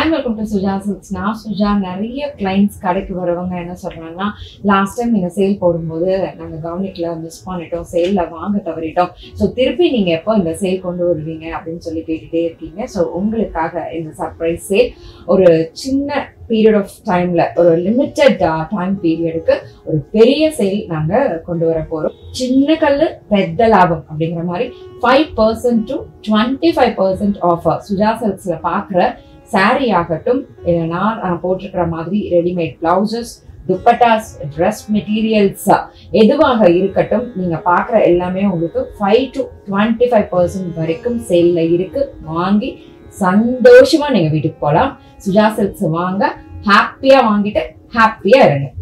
and welcome to Suja silks நான் சுஜா நிறைய clients கடைக்கு வரவங்க என்ன சொல்றாங்கன்னா லாஸ்ட் டைம் நீங்க சேல் போடும்போது நாங்க கவனிக்கல மிஸ் பண்ணிட்டோம் சேல்ல வாங்க தவறிட்டோம் ஸோ திருப்பி நீங்க எப்போ இந்த சேல் கொண்டு வருவீங்க அப்படின்னு சொல்லி கேட்டுட்டே இருக்கீங்க ஸோ உங்களுக்காக இந்த சர்ப்ரைஸ் சேல் ஒரு சின்ன பீரியட் ஆஃப் டைம்ல ஒரு லிமிட்டட் டைம் பீரியடுக்கு ஒரு பெரிய சேல் நாங்க கொண்டு வர போறோம் சின்ன கல்லு பெத்த லாபம் அப்படிங்கிற மாதிரி five percent to twenty five percent offer Suja சில்க்ஸ்ல பாக்குற saree ஆகட்டும் இல்லைன்னா நான் போட்டிருக்கிற மாதிரி readymade blouses dupattas dress materials எதுவாக இருக்கட்டும் நீங்க பார்க்குற எல்லாமே உங்களுக்கு five to twenty five percent வரைக்கும் சேல்ல இருக்கு வாங்கி சந்தோஷமா நீங்க வீட்டுக்கு போகலாம் சுஜா சில்க்ஸ் வாங்க ஹாப்பியா வாங்கிட்டு ஹாப்பியா இருங்க